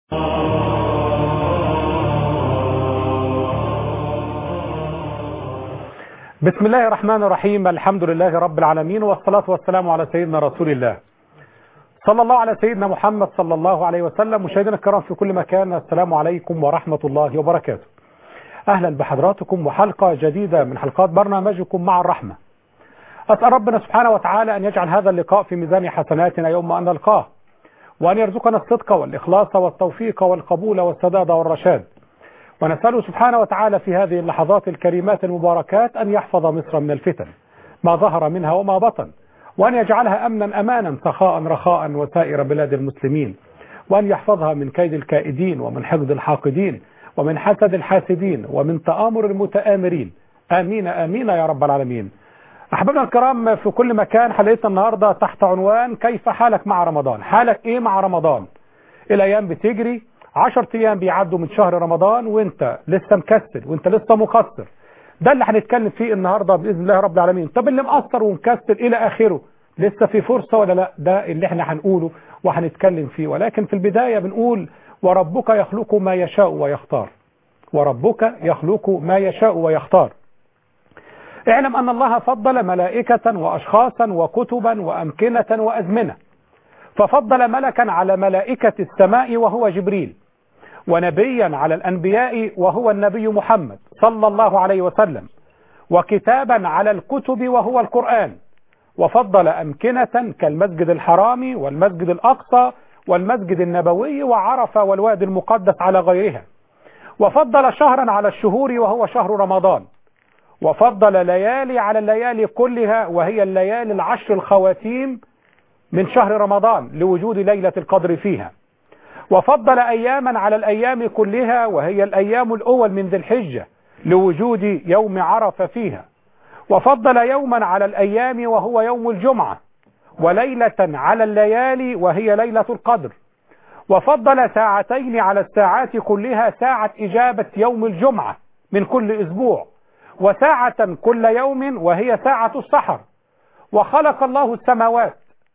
بسم الله الرحمن الرحيم الحمد لله رب العالمين والصلاة والسلام على سيدنا رسول الله صلى الله على سيدنا محمد صلى الله عليه وسلم مشاهدينا الكرام في كل مكان السلام عليكم ورحمة الله وبركاته أهلا بحضراتكم وحلقة جديدة من حلقات برنامجكم مع الرحمة أسأل ربنا سبحانه وتعالى أن يجعل هذا اللقاء في ميزان حسناتنا يوم أن نلقاه وأن يرزقنا الصدق والإخلاص والتوفيق والقبول والسداد والرشاد ونسأله سبحانه وتعالى في هذه اللحظات الكريمات المباركات أن يحفظ مصر من الفتن ما ظهر منها وما بطن وأن يجعلها أمنا أمانا سخاء رخاء وسائر بلاد المسلمين وأن يحفظها من كيد الكائدين ومن حقد الحاقدين ومن حسد الحاسدين ومن تآمر المتآمرين آمين آمين يا رب العالمين أحبابنا الكرام في كل مكان حلقتنا النهاردة تحت عنوان كيف حالك مع رمضان حالك إيه مع رمضان الأيام بتجري عشر أيام بيعدوا من شهر رمضان وانت لسه مكسل وانت لسه مقصر ده اللي هنتكلم فيه النهاردة بإذن الله رب العالمين طب اللي مقصر ومكسل إلى آخره لسه في فرصة ولا لا ده اللي احنا هنقوله وهنتكلم فيه ولكن في البداية بنقول وربك يخلق ما يشاء ويختار وربك يخلق ما يشاء ويختار اعلم أن الله فضل ملائكة وأشخاصا وكتبا وأمكنة وأزمنة ففضل ملكا على ملائكة السماء وهو جبريل ونبيا على الأنبياء وهو النبي محمد صلى الله عليه وسلم وكتابا على الكتب وهو القرآن وفضل أمكنة كالمسجد الحرام والمسجد الأقصى والمسجد النبوي وعرفة والوادي المقدس على غيرها وفضل شهرا على الشهور وهو شهر رمضان وفضل ليالي على الليالي كلها وهي الليالي العشر الخواتيم من شهر رمضان لوجود ليلة القدر فيها وفضل أياما على الأيام كلها وهي الأيام الأول من ذي الحجة لوجود يوم عرفة فيها وفضل يوما على الأيام وهو يوم الجمعة وليلة على الليالي وهي ليلة القدر وفضل ساعتين على الساعات كلها ساعة إجابة يوم الجمعة من كل أسبوع وساعة كل يوم وهي ساعة السحر وخلق الله السماوات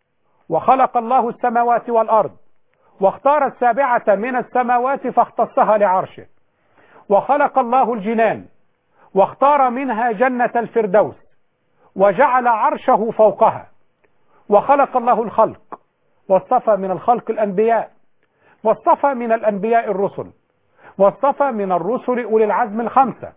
وخلق الله السماوات والأرض واختار السابعة من السماوات فاختصها لعرشه وخلق الله الجنان واختار منها جنة الفردوس وجعل عرشه فوقها وخلق الله الخلق واصطفى من الخلق الأنبياء واصطفى من الأنبياء الرسل واصطفى من الرسل أولي العزم الخمسة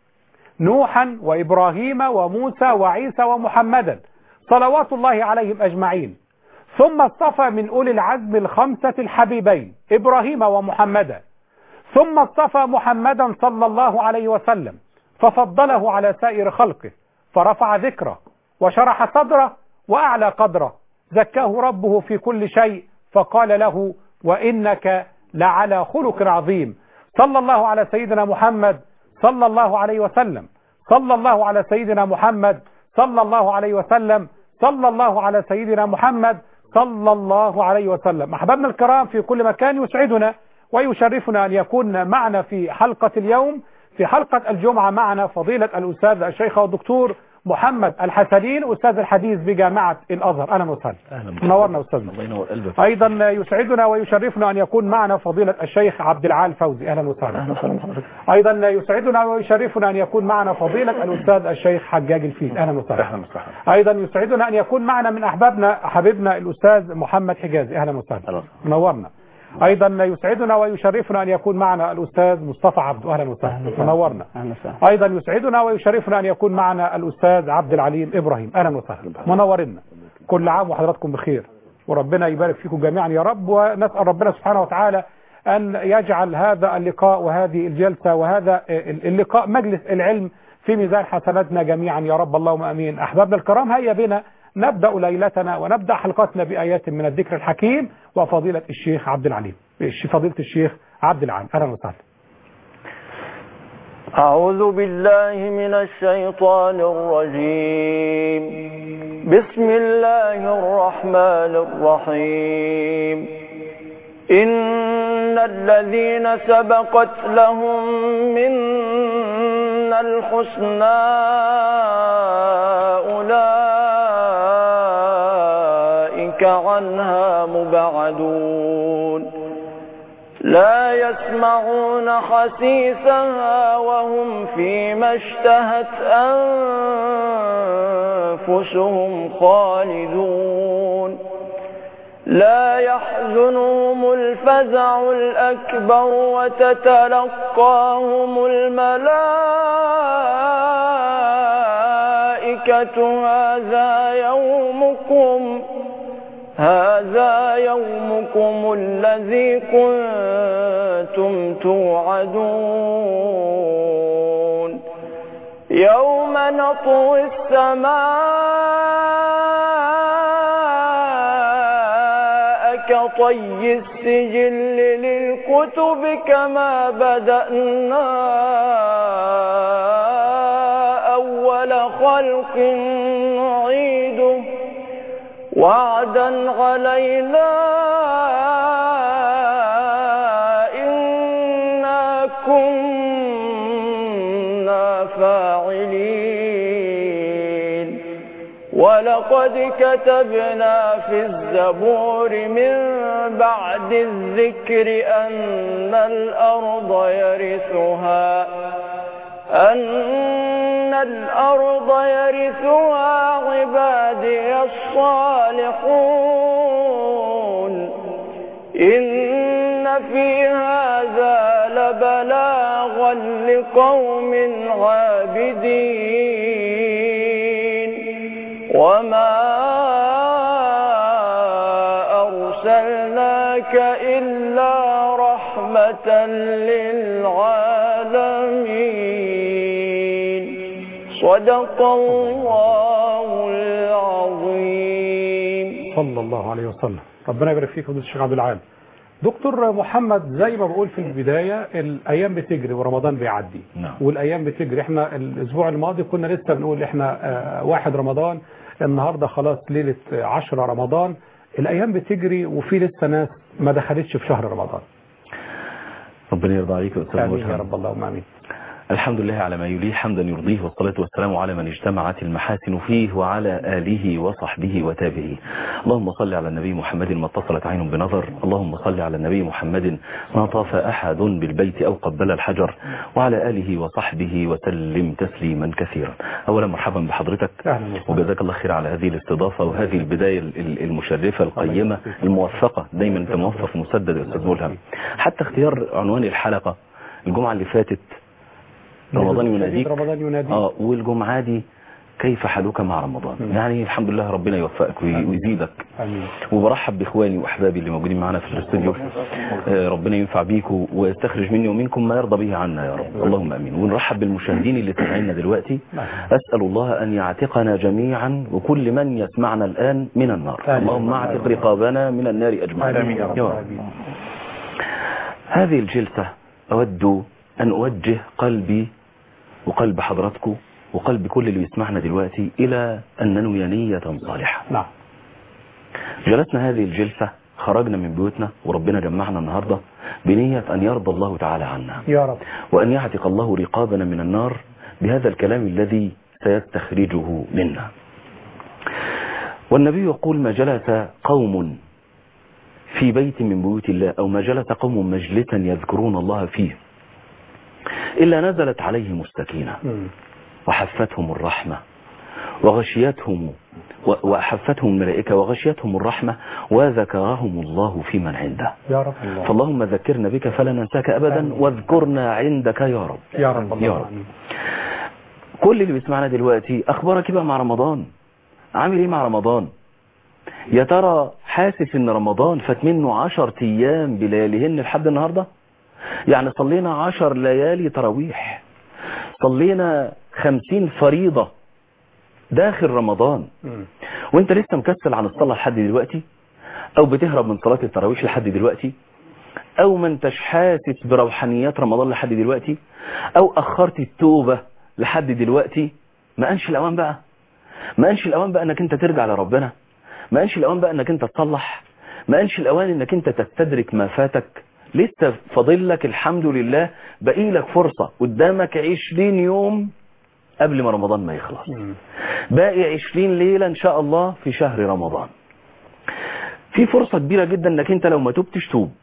نوحا وإبراهيم وموسى وعيسى ومحمدا صلوات الله عليهم أجمعين ثم اصطفى من أولي العزم الخمسة الحبيبين إبراهيم ومحمدا ثم اصطفى محمدا صلى الله عليه وسلم ففضله على سائر خلقه فرفع ذكره وشرح صدره وأعلى قدره زكاه ربه في كل شيء فقال له وإنك لعلى خلق عظيم صلى الله على سيدنا محمد صلى الله عليه وسلم صلى الله على سيدنا محمد صلى الله عليه وسلم صلى الله على سيدنا محمد صلى الله عليه وسلم أحبابنا الكرام في كل مكان يسعدنا ويشرفنا أن يكون معنا في حلقة اليوم في حلقة الجمعة معنا فضيلة الأستاذ الشيخ والدكتور محمد الحسنين أستاذ الحديث بجامعة الأزهر أهلا وسهلا منورنا أستاذنا الله ينور قلبك أيضا يسعدنا ويشرفنا أن يكون معنا فضيلة الشيخ عبد العال فوزي أهلا وسهلا اهلا وسهلا بحضرتك أيضا يسعدنا ويشرفنا أن يكون معنا فضيلة الأستاذ الشيخ حجاج الفيل أهلا وسهلا اهلا وسهلا أيضا يسعدنا أن يكون معنا من أحبابنا حبيبنا الأستاذ محمد حجازي أهلا وسهلا أهلا. منورنا أيضا يسعدنا ويشرفنا أن يكون معنا الأستاذ مصطفى عبده أهلا وسهلا منورنا اهلا وسهلا أيضا يسعدنا ويشرفنا أن يكون معنا الأستاذ عبد العليم إبراهيم أهلا وسهلا منورنا كل عام وحضراتكم بخير وربنا يبارك فيكم جميعا يا رب ونسأل ربنا سبحانه وتعالى أن يجعل هذا اللقاء وهذه الجلسة وهذا اللقاء مجلس العلم في ميزان حسناتنا جميعا يا رب اللهم أمين أحبابنا الكرام هيا بنا نبدأ ليلتنا ونبدأ حلقتنا بآيات من الذكر الحكيم وفضيلة الشيخ عبد العليم فضيلة الشيخ عبد العال أهلا وسهلا أعوذ بالله من الشيطان الرجيم بسم الله الرحمن الرحيم إن الذين سبقت لهم منا الحسنى أولئك عنها مبعدون لا يسمعون حسيسها وهم فيما اشتهت أنفسهم خالدون لا يحزنهم الفزع الأكبر وتتلقاهم الملائكة هذا يومكم هذا يومكم الذي كنتم توعدون يوم نطوي السماء كطي السجل للكتب كما بدأنا أول خلق نعيده وعدا علينا إنا كنا فاعلين ولقد كتبنا في الزبور من بعد الذكر أن الأرض يرثها أن الأرض يرثها عبادي الصالحون إن في هذا لبلاغا لقوم عابدين وما أرسلناك إلا رحمة للعالمين صدق الله العظيم صلى الله عليه وسلم ربنا يبارك فيك يا الشيخ عبد العال دكتور محمد زي ما بقول في البداية الأيام بتجري ورمضان بيعدي نعم. والأيام بتجري احنا الأسبوع الماضي كنا لسه بنقول احنا آه، واحد رمضان النهاردة خلاص ليلة آه، عشرة رمضان الأيام بتجري وفي لسه ناس ما دخلتش في شهر رمضان ربنا يرضى عليك يا أستاذ آمين يا مرتضى. رب اللهم آمين الحمد لله على ما يليه حمدا يرضيه والصلاة والسلام على من اجتمعت المحاسن فيه وعلى آله وصحبه وتابعيه اللهم صل على النبي محمد ما اتصلت عين بنظر اللهم صل على النبي محمد ما طاف أحد بالبيت أو قبل الحجر وعلى آله وصحبه وسلم تسليما كثيرا أولا مرحبا بحضرتك أهلا وسهلا. وجزاك الله خير على هذه الاستضافة وهذه البداية ال- المشرفة القيمة الموفقة دايما انت موفق مسدد يا أستاذ ملهم حتى اختيار عنوان الحلقة الجمعة اللي فاتت رمضان يناديك رمضان يناديك اه والجمعة دي كيف حالك مع رمضان مم. يعني الحمد لله ربنا يوفقك وي- ويزيدك آمين وبرحب باخواني واحبابي اللي موجودين معنا في الاستوديو آه، ربنا ينفع بيكم ويستخرج مني ومنكم ما يرضى به عنا يا رب اللهم امين ونرحب بالمشاهدين اللي سامعيننا دلوقتي نعم. اسال الله ان يعتقنا جميعا وكل من يسمعنا الان من النار آمين. اللهم اعتق رقابنا من النار اجمعين آمين يا رب يا رب. آمين. هذه الجلسة أود أن أوجه قلبي وقلب حضراتكم وقلب كل اللي يسمعنا دلوقتي إلى أن ننوي نية صالحة نعم جلسنا هذه الجلسة خرجنا من بيوتنا وربنا جمعنا النهاردة بنية أن يرضى الله تعالى عنا يا رب وأن يعتق الله رقابنا من النار بهذا الكلام الذي سيستخرجه منا والنبي يقول ما جلس قوم في بيت من بيوت الله أو ما جلس قوم مجلسا يذكرون الله فيه إلا نزلت عليهم السكينة مم. وحفتهم الرحمة وغشيتهم و- وحفتهم الملائكة وغشيتهم الرحمة وذكرهم الله في من عنده يا رب الله فاللهم ذكرنا بك فلا ننساك أبدا واذكرنا عندك يا رب يا رب يا الله رب آمين. كل اللي بيسمعنا دلوقتي أخبارك إيه بقى مع رمضان عامل إيه مع رمضان يا ترى حاسس إن رمضان فات منه عشر أيام بلياليهن لحد النهاردة يعني صلينا عشر ليالي تراويح صلينا خمسين فريضة داخل رمضان مم. وانت لسه مكسل عن الصلاة لحد دلوقتي او بتهرب من صلاة التراويح لحد دلوقتي او ما انتش حاسس بروحانيات رمضان لحد دلوقتي او اخرت التوبة لحد دلوقتي ما انش الاوان بقى ما انش الاوان بقى انك انت ترجع لربنا ما انش الاوان بقى انك انت تصلح ما انش الاوان انك انت تستدرك ما فاتك لسه فاضل لك الحمد لله باقي لك فرصة قدامك 20 يوم قبل ما رمضان ما يخلص مم. باقي 20 ليلة ان شاء الله في شهر رمضان في فرصة كبيرة جدا انك انت لو ما تبتش توب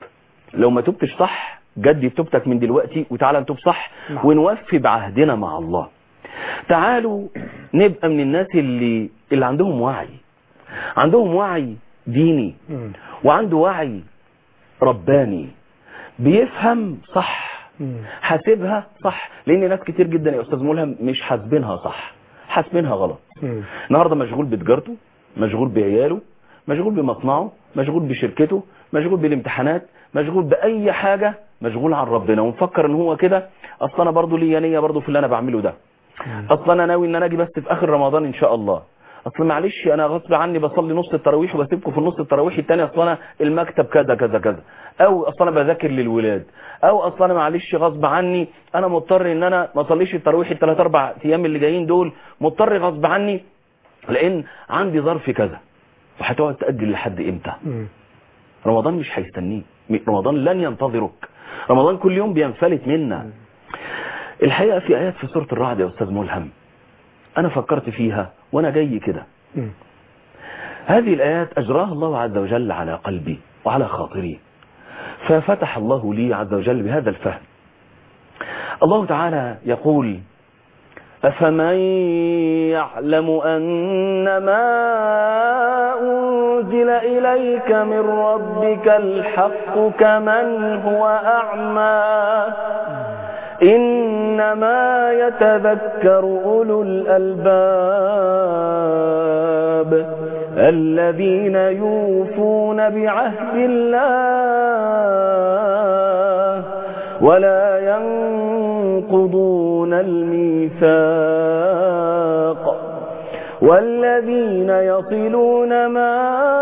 لو ما تبتش صح جدي توبتك من دلوقتي وتعالى نتوب صح نعم. ونوفي بعهدنا مع الله تعالوا نبقى من الناس اللي اللي عندهم وعي عندهم وعي ديني مم. وعنده وعي رباني بيفهم صح مم. حاسبها صح لان ناس كتير جدا يا استاذ ملهم مش حاسبينها صح حاسبينها غلط مم. النهارده مشغول بتجارته مشغول بعياله مشغول بمصنعه مشغول بشركته مشغول بالامتحانات مشغول باي حاجه مشغول عن ربنا ومفكر ان هو كده اصل انا برضه ليا نيه برضه في اللي انا بعمله ده اصل انا ناوي ان انا اجي بس في اخر رمضان ان شاء الله اصل معلش انا غصب عني بصلي نص التراويح وبسيبكم في النص التراويح الثاني اصل انا المكتب كذا كذا كذا او اصل انا بذاكر للولاد او اصل انا معلش غصب عني انا مضطر ان انا ما اصليش التراويح الثلاث اربع ايام اللي جايين دول مضطر غصب عني لان عندي ظرف كذا وهتقعد تاجل لحد امتى مم. رمضان مش هيستنيك رمضان لن ينتظرك رمضان كل يوم بينفلت منا الحقيقة في آيات في سورة الرعد يا أستاذ ملهم أنا فكرت فيها وأنا جاي كده مم. هذه الآيات أجراها الله عز وجل على قلبي وعلى خاطري ففتح الله لي عز وجل بهذا الفهم الله تعالى يقول أفمن يعلم أن ما أنزل إليك من ربك الحق كمن هو أعمى إنما يتذكر أولو الألباب الذين يوفون بعهد الله ولا ينقضون الميثاق والذين يصلون ما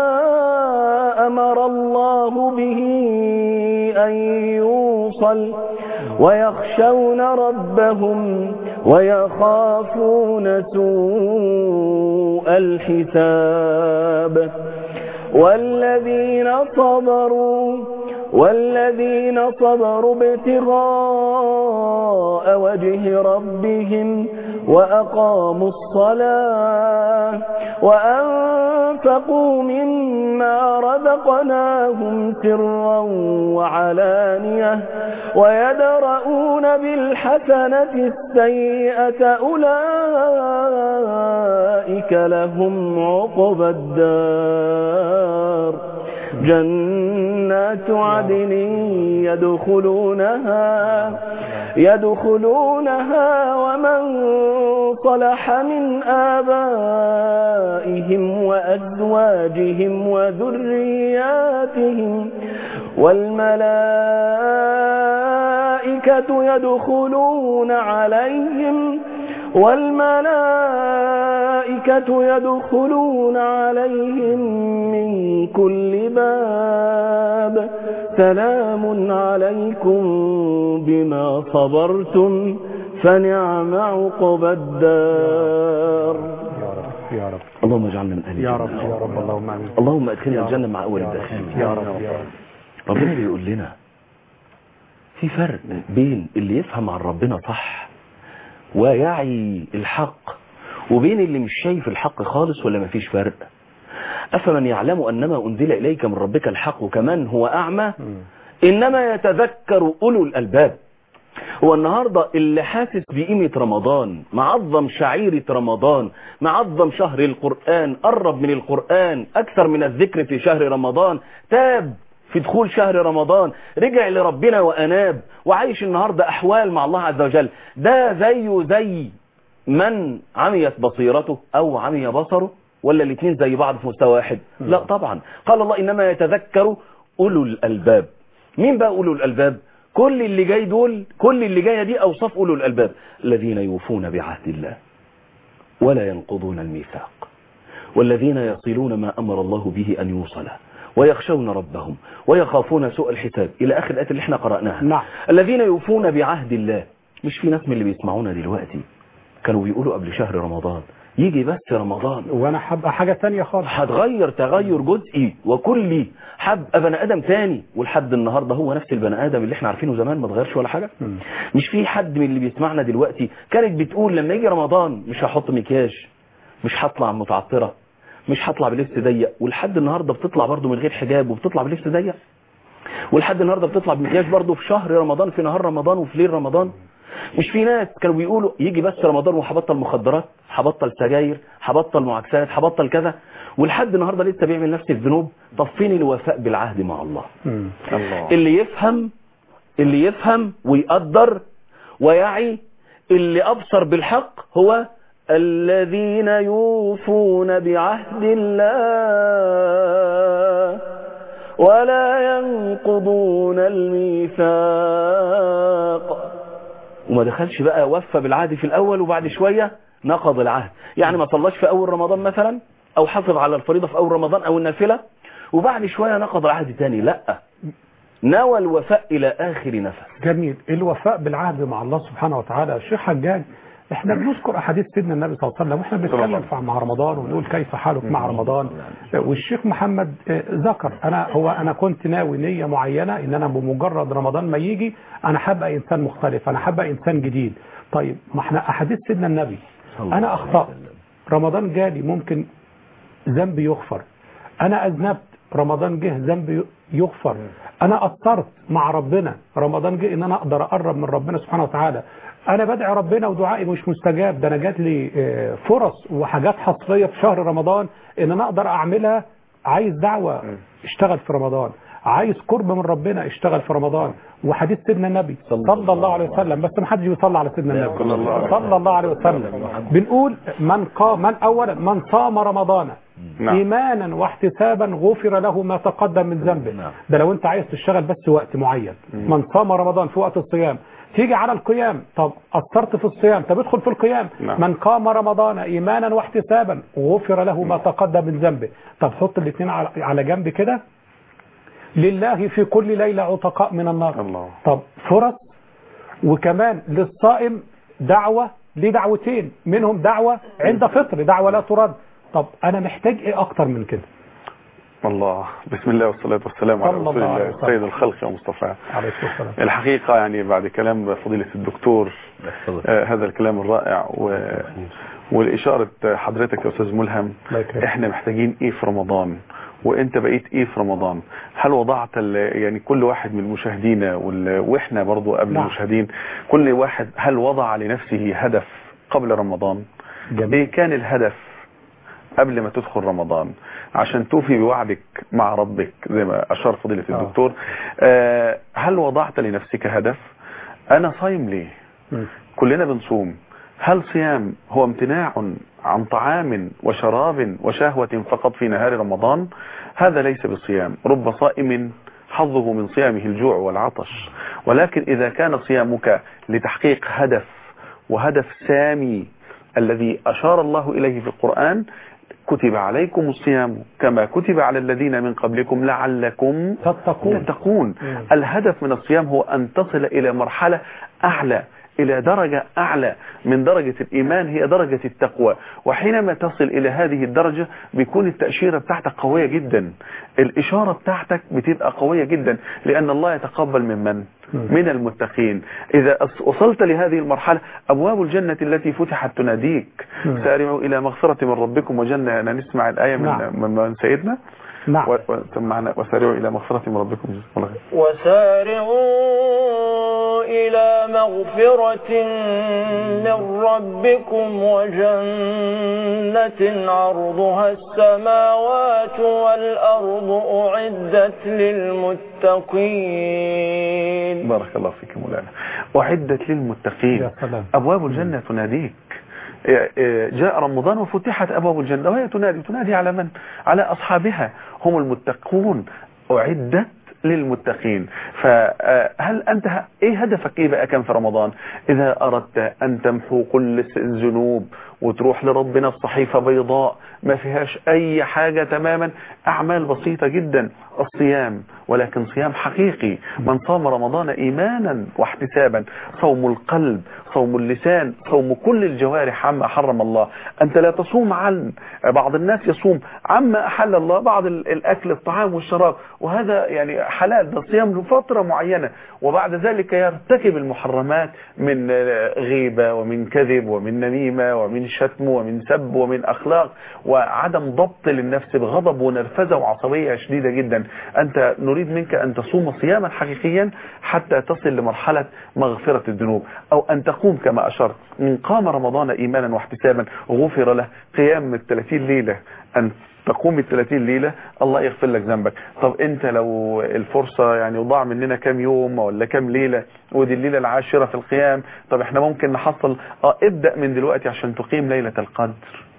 أمر الله به أن يوصل ويخشون ربهم ويخافون سوء الحساب والذين صبروا والذين صبروا ابتغاء وجه ربهم وأقاموا الصلاة وأنفقوا مما رزقناهم سرا وعلانية ويدرؤون بالحسنة السيئة أولئك لهم عقبى الدار جنات عدن يدخلونها يدخلونها ومن صلح من آبائهم وأزواجهم وذرياتهم والملائكة يدخلون عليهم والملائكة يدخلون عليهم من كل باب سلام عليكم بما صبرتم فنعم عقبى الدار يا رب يا رب اللهم اجعلنا من اهل يا الجنة. رب يا رب اللهم امين اللهم ادخلنا يا الجنة رب. مع اول يا رب. الداخلين يا رب يا رب ربنا بيقول لنا في فرق بين اللي يفهم عن ربنا صح ويعي الحق وبين اللي مش شايف الحق خالص ولا مفيش فرق أفمن يعلم أنما أنزل إليك من ربك الحق كمن هو أعمى مم. إنما يتذكر أولو الألباب هو النهاردة اللي حاسس بقيمة رمضان معظم شعيرة رمضان معظم شهر القرآن قرب من القرآن أكثر من الذكر في شهر رمضان تاب في دخول شهر رمضان رجع لربنا وأناب وعايش النهاردة أحوال مع الله عز وجل ده زيه زي من عميت بصيرته أو عمي بصره ولا الاثنين زي بعض في مستوى واحد لا طبعا قال الله إنما يتذكر أولو الألباب مين بقى أولو الألباب كل اللي جاي دول كل اللي جايه دي اوصاف اولو الالباب الذين يوفون بعهد الله ولا ينقضون الميثاق والذين يصلون ما امر الله به ان يوصل ويخشون ربهم ويخافون سوء الحساب الى اخر الايه اللي احنا قراناها نعم. الذين يوفون بعهد الله مش في ناس من اللي بيسمعونا دلوقتي كانوا بيقولوا قبل شهر رمضان يجي بس رمضان وانا هبقى حاجة تانية خالص هتغير تغير جزئي وكلي هبقى بني ادم تاني ولحد النهارده هو نفس البني ادم اللي احنا عارفينه زمان ما اتغيرش ولا حاجه مم. مش في حد من اللي بيسمعنا دلوقتي كانت بتقول لما يجي رمضان مش هحط مكياج مش هطلع متعطره مش هطلع بلبس ضيق ولحد النهارده بتطلع برضو من غير حجاب وبتطلع بلبس ضيق ولحد النهارده بتطلع بمكياج برضه في شهر رمضان في نهار رمضان وفي ليل رمضان مش في ناس كانوا بيقولوا يجي بس رمضان وهبطل مخدرات هبطل سجاير هبطل معاكسات هبطل كذا ولحد النهارده لسه بيعمل نفس الذنوب طب فين الوفاء بالعهد مع الله مم. الله اللي يفهم اللي يفهم ويقدر ويعي اللي أبصر بالحق هو الذين يوفون بعهد الله ولا ينقضون الميثاق وما دخلش بقى وفى بالعهد في الأول وبعد شوية نقض العهد يعني ما صلاش في أول رمضان مثلا أو حافظ على الفريضة في أول رمضان أو النافلة وبعد شوية نقض العهد تاني لا نوى الوفاء إلى آخر نفس جميل الوفاء بالعهد مع الله سبحانه وتعالى الشيخ حجاج احنا بنذكر احاديث سيدنا النبي صلى الله عليه وسلم واحنا بنتكلم في- مع رمضان ونقول كيف حالك مع رمضان والشيخ محمد آه، ذكر انا هو انا كنت ناوي نيه معينه ان انا بمجرد رمضان ما يجي انا هبقى انسان مختلف انا هبقى انسان جديد طيب ما احنا احاديث سيدنا النبي انا اخطات رمضان جالي ممكن ذنبي يغفر انا اذنبت رمضان جه ذنبي يغفر انا قصرت مع ربنا رمضان جه ان انا اقدر اقرب من ربنا سبحانه وتعالى انا بدعي ربنا ودعائي مش مستجاب ده انا جات لي آه، فرص وحاجات حصريه في شهر رمضان ان انا اقدر اعملها عايز دعوه اشتغل في رمضان عايز قرب من ربنا اشتغل في رمضان وحديث سيدنا النبي صلى الله عليه وسلم بس ما حدش بيصلي على سيدنا النبي صلى الله عليه وسلم بنقول من قام من اولا من صام رمضان نعم. ايمانا واحتسابا غفر له ما تقدم من ذنبه نعم. ده لو انت عايز تشتغل بس وقت معين من صام رمضان في وقت الصيام تيجي على القيام طب قصرت في الصيام طب ادخل في القيام نعم. من قام رمضان ايمانا واحتسابا غفر له ما تقدم من ذنبه طب حط الاثنين على على جنب كده لله في كل ليله عتقاء من النار الله طب فرص وكمان للصائم دعوة ليه دعوتين منهم دعوة عند فطر دعوة لا ترد طب أنا محتاج إيه أكتر من كده الله بسم الله والصلاة والسلام على صلى رسول الله عليه الله وسلم. سيد الخلق يا مصطفى عليه الصلاة والسلام الحقيقة يعني بعد كلام فضيلة الدكتور آه هذا الكلام الرائع و... والإشارة حضرتك يا أستاذ ملهم الله يكرمك. إحنا محتاجين إيه في رمضان وانت بقيت ايه في رمضان هل وضعت ال- يعني كل واحد من المشاهدين وال- واحنا برضو قبل نعم. المشاهدين كل واحد هل وضع لنفسه هدف قبل رمضان جميل. ايه كان الهدف قبل ما تدخل رمضان عشان توفي بوعدك مع ربك زي ما أشار فضيلة آه. الدكتور آه هل وضعت لنفسك هدف أنا صايم ليه مم. كلنا بنصوم هل صيام هو امتناع عن طعام وشراب وشهوة فقط في نهار رمضان هذا ليس بصيام رب صائم حظه من صيامه الجوع والعطش ولكن إذا كان صيامك لتحقيق هدف وهدف سامي الذي أشار الله إليه في القرآن كتب عليكم الصيام كما كتب على الذين من قبلكم لعلكم تتقون تتقون مم. الهدف من الصيام هو أن تصل إلى مرحلة أعلى إلى درجة أعلى من درجة الإيمان هي درجة التقوى وحينما تصل إلى هذه الدرجة بيكون التأشيرة بتاعتك قوية جدا الإشارة بتاعتك بتبقى قوية جدا لأن الله يتقبل من من؟ من المتقين إذا أص- وصلت لهذه المرحلة أبواب الجنة التي فتحت تناديك مم. سارعوا إلى مغفرة من ربكم وجنة أنا نسمع الآية من, نعم. من, من سيدنا نعم و- وسمعنا وسارعوا إلى مغفرة من ربكم جزاكم الله خير. وسارعوا إلى مغفرة من ربكم وجنة عرضها السماوات والأرض أعدت للمتقين بارك الله فيك يا مولانا أعدت للمتقين يا سلام. أبواب الجنة تناديك جاء رمضان وفتحت أبواب الجنة وهي تنادي تنادي على من على أصحابها هم المتقون أعدت للمتقين فهل أنت إيه هدفك إيه بقى كان في رمضان إذا أردت أن تمحو كل الذنوب وتروح لربنا بصحيفة بيضاء ما فيهاش أي حاجة تماما أعمال بسيطة جدا الصيام ولكن صيام حقيقي من صام رمضان إيمانا واحتسابا صوم القلب صوم اللسان صوم كل الجوارح عما حرم الله أنت لا تصوم عن بعض الناس يصوم عما أحل الله بعض ال- الأكل الطعام والشراب وهذا يعني حلال ده صيام لفترة معينة وبعد ذلك يرتكب المحرمات من آه، غيبة ومن كذب ومن نميمة ومن شتم ومن سب ومن أخلاق وعدم ضبط للنفس بغضب ونرفزة وعصبية شديدة جدا أنت نريد منك أن تصوم صياما حقيقيا حتى تصل لمرحلة مغفرة الذنوب أو أن تقوم كما أشرت من قام رمضان إيمانا واحتسابا غفر له قيام الثلاثين ليلة أن تقوم ال 30 ليلة الله يغفر لك ذنبك طب انت لو الفرصة يعني وضاع مننا كام يوم ولا كام ليلة ودي الليلة العاشرة في القيام طب احنا ممكن نحصل اه ابدأ من دلوقتي عشان تقيم ليلة القدر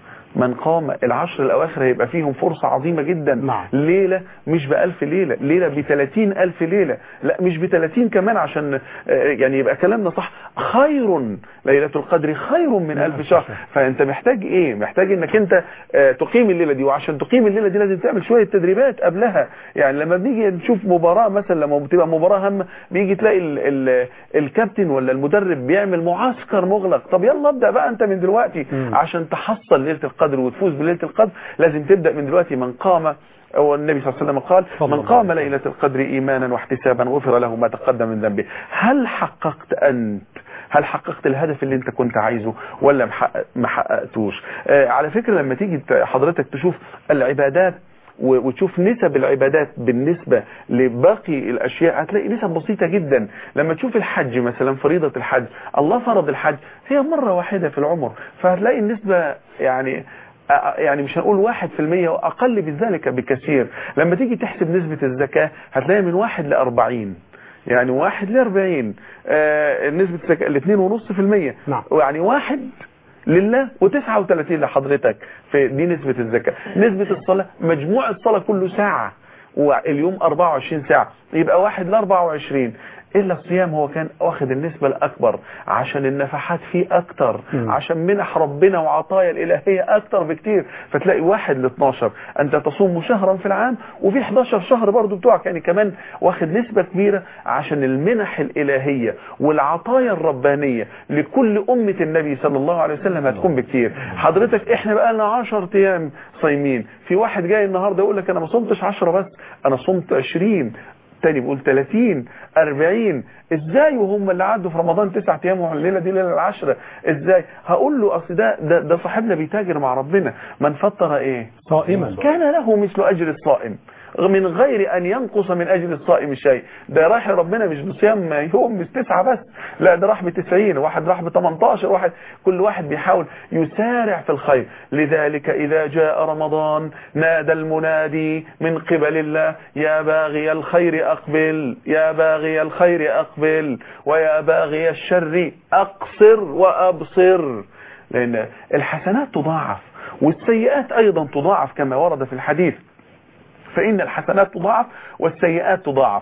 من قام العشر الأواخر هيبقى فيهم فرصة عظيمة جدا نعم. ليلة مش بألف ليلة ليلة بثلاثين ألف ليلة لا مش بثلاثين كمان عشان آه، يعني يبقى كلامنا صح خير ليلة القدر خير من ألف شهر فأنت محتاج إيه محتاج إنك أنت آه، تقيم الليلة دي وعشان تقيم الليلة دي لازم تعمل شوية تدريبات قبلها يعني لما بنيجي نشوف مباراة مثلا لما بتبقى مباراة هامة بيجي تلاقي ال ال الكابتن ولا المدرب بيعمل معسكر مغلق طب يلا ابدأ بقى أنت من دلوقتي مم. عشان تحصل ليلة القدر وتفوز بليلة القدر لازم تبدأ من دلوقتي من قام أو النبي صلى الله عليه وسلم قال صلى من الله قام عليه ليلة القدر إيمانا واحتسابا غفر له ما تقدم من ذنبه هل حققت أنت هل حققت الهدف اللي انت كنت عايزه ولا محقق- ما حققتوش آه على فكرة لما تيجي ت- حضرتك تشوف العبادات و- وتشوف نسب العبادات بالنسبة لباقي الأشياء هتلاقي نسب بسيطة جدا لما تشوف الحج مثلا فريضة الحج الله فرض الحج هي مرة واحدة في العمر فهتلاقي النسبة يعني أ- يعني مش هنقول واحد في المية وأقل من ذلك بكثير لما تيجي تحسب نسبة الزكاة هتلاقي من واحد لأربعين يعني واحد لأربعين آه نسبة الزكاة الاثنين ونص في المية نعم. يعني واحد لله وتسعة وثلاثين لحضرتك في دي نسبة الزكاة نسبة الصلاة مجموع الصلاة كله ساعة واليوم 24 ساعة يبقى واحد ل 24 إلا الصيام هو كان واخد النسبة الأكبر عشان النفحات فيه أكتر مم. عشان منح ربنا وعطايا الإلهية أكتر بكتير فتلاقي واحد ل 12 أنت تصوم شهرا في العام وفي 11 شهر برضو بتوعك يعني كمان واخد نسبة كبيرة عشان المنح الإلهية والعطايا الربانية لكل أمة النبي صلى الله عليه وسلم هتكون بكتير حضرتك احنا بقى لنا 10 أيام صايمين في واحد جاي النهاردة يقول لك أنا ما صمتش 10 بس أنا صمت 20 تاني بيقول 30 40 ازاي وهم اللي عدوا في رمضان تسعة ايام والليله دي ليله العشره ازاي هقول له اصل ده ده, ده صاحبنا بيتاجر مع ربنا من فطر ايه صائما كان له مثل اجر الصائم من غير ان ينقص من اجر الصائم شيء ده راح ربنا مش بصيام يوم مش تسعة بس لا ده راح ب 90 واحد راح ب 18 واحد كل واحد بيحاول يسارع في الخير لذلك اذا جاء رمضان نادى المنادي من قبل الله يا باغي الخير اقبل يا باغي الخير اقبل ويا باغي الشر اقصر وابصر لان الحسنات تضاعف والسيئات ايضا تضاعف كما ورد في الحديث فإن الحسنات تضاعف والسيئات تضاعف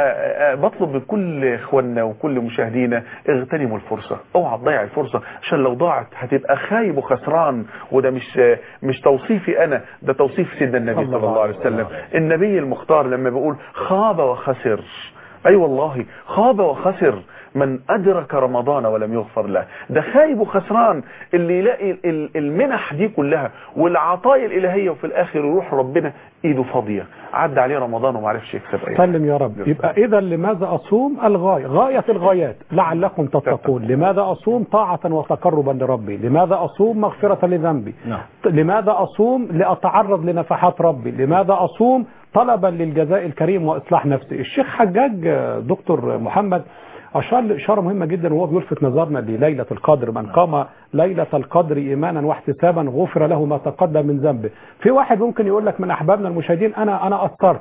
فبطلب من كل إخواننا وكل مشاهدينا اغتنموا الفرصة اوعى تضيع الفرصة عشان لو ضاعت هتبقى خايب وخسران وده مش مش توصيفي أنا ده توصيف سيدنا النبي صلى الله عليه وسلم النبي المختار لما بيقول خاب وخسر أي أيوة والله خاب وخسر من أدرك رمضان ولم يغفر له ده خايب وخسران اللي يلاقي ال- المنح دي كلها والعطايا الإلهية وفي الآخر يروح ربنا إيده فاضية عدى عليه رمضان وما عرفش يكسب أي حاجة. سلم يا رب يبقى إذا لماذا أصوم الغاية غاية الغايات لعلكم تتقون لماذا أصوم طاعة وتقربا لربي لماذا أصوم مغفرة لذنبي نعم. لماذا أصوم لأتعرض لنفحات ربي لماذا أصوم طلبا للجزاء الكريم وإصلاح نفسي الشيخ حجاج آه، دكتور محمد أشار لإشارة مهمة جدا وهو بيلفت نظرنا لليلة القدر من قام ليلة القدر إيمانا واحتسابا غفر له ما تقدم من ذنبه في واحد ممكن يقول لك من أحبابنا المشاهدين أنا أنا أثرت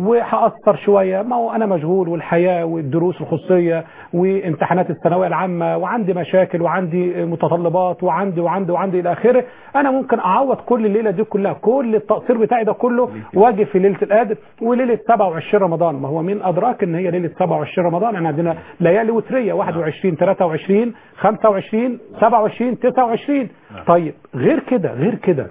وهأثر شوية ما هو أنا مشغول والحياة والدروس الخصوصية وامتحانات الثانوية العامة وعندي مشاكل وعندي متطلبات وعندي وعندي وعندي إلى آخره أنا ممكن أعوض كل الليلة دي كلها كل التقصير بتاعي ده كله واجي في ليلة القادر وليلة 27 رمضان ما هو مين أدراك إن هي ليلة 27 رمضان احنا عندنا ليالي وترية 21 23 25 27 29 طيب غير كده غير كده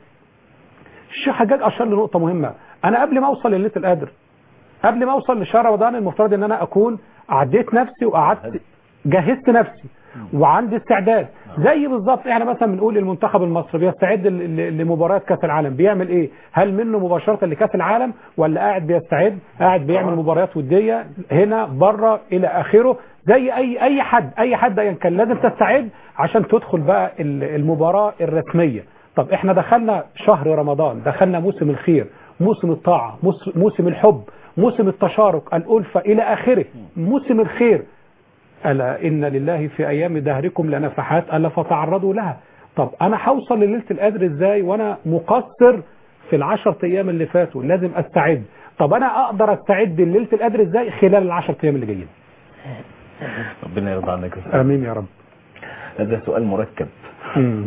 الشيخ حجاج أشار لنقطة مهمة أنا قبل ما أوصل لليلة القادر قبل ما اوصل لشهر رمضان المفترض ان انا اكون عديت نفسي وقعدت جهزت نفسي وعندي استعداد زي بالظبط احنا مثلا بنقول المنتخب المصري بيستعد ل- ل- لمباراه كاس العالم بيعمل ايه هل منه مباشره لكاس العالم ولا قاعد بيستعد قاعد بيعمل مباريات وديه هنا بره الى اخره زي اي اي حد اي حد ايا كان لازم تستعد عشان تدخل بقى ال- المباراه الرسميه طب احنا دخلنا شهر رمضان دخلنا موسم الخير موسم الطاعه موس- موسم الحب موسم التشارك الألفة إلى آخره موسم الخير ألا إن لله في أيام دهركم لنفحات ألا فتعرضوا لها طب أنا هوصل لليلة القدر إزاي وأنا مقصر في العشر أيام اللي فاتوا لازم أستعد طب أنا أقدر أستعد لليلة القدر إزاي خلال العشر أيام اللي جايين ربنا يرضى عنك يا أستاذ. آمين يا رب هذا سؤال مركب مم.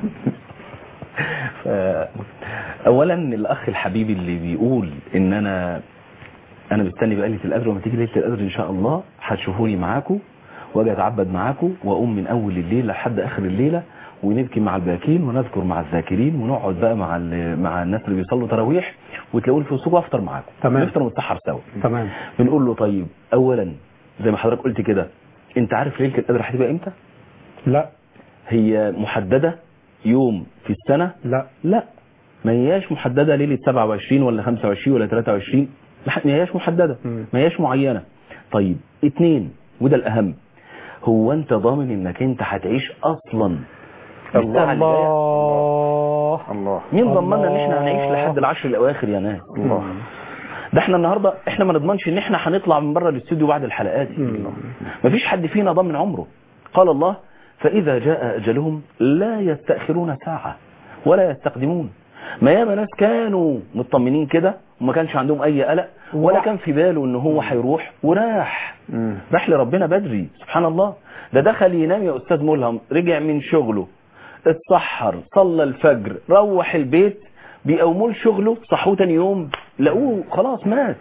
ف- اولا الاخ الحبيب اللي بيقول ان انا انا مستني بقى ليله القدر وما تيجي ليله القدر ان شاء الله هتشوفوني معاكم واجي اتعبد معاكم واقوم من اول الليل لحد اخر الليله ونبكي مع الباكين ونذكر مع الذاكرين ونقعد بقى مع ال- مع الناس اللي بيصلوا تراويح وتلاقوني في السوق وافطر معاكم تمام. نفطر ونتسحر سوا تمام بنقول له طيب اولا زي ما حضرتك قلت كده انت عارف ليله القدر هتبقى امتى لا هي محدده يوم في السنه لا لا ما هياش محددة ليلة 27 ولا 25 ولا 23 ما ح- ما هياش محددة مم. ما هياش معينة طيب اتنين وده الأهم هو أنت ضامن إنك أنت هتعيش أصلا الساعة اللي جاية؟ الله الله مين ضمننا إن إحنا الله. هنعيش لحد العشر الأواخر يا ناس الله ده احنا النهاردة احنا ما نضمنش إن إحنا هنطلع من بره الاستوديو بعد الحلقات مفيش حد فينا ضامن عمره قال الله فإذا جاء أجلهم لا يستأخرون ساعة ولا يستقدمون ما ياما ناس كانوا مطمنين كده وما كانش عندهم أي قلق ولا كان في باله إن هو هيروح وراح مم. راح لربنا بدري سبحان الله ده دخل ينام يا أستاذ ملهم رجع من شغله اتسحر صلى الفجر روح البيت بيقوموا شغله صحوه تاني يوم لقوه خلاص مات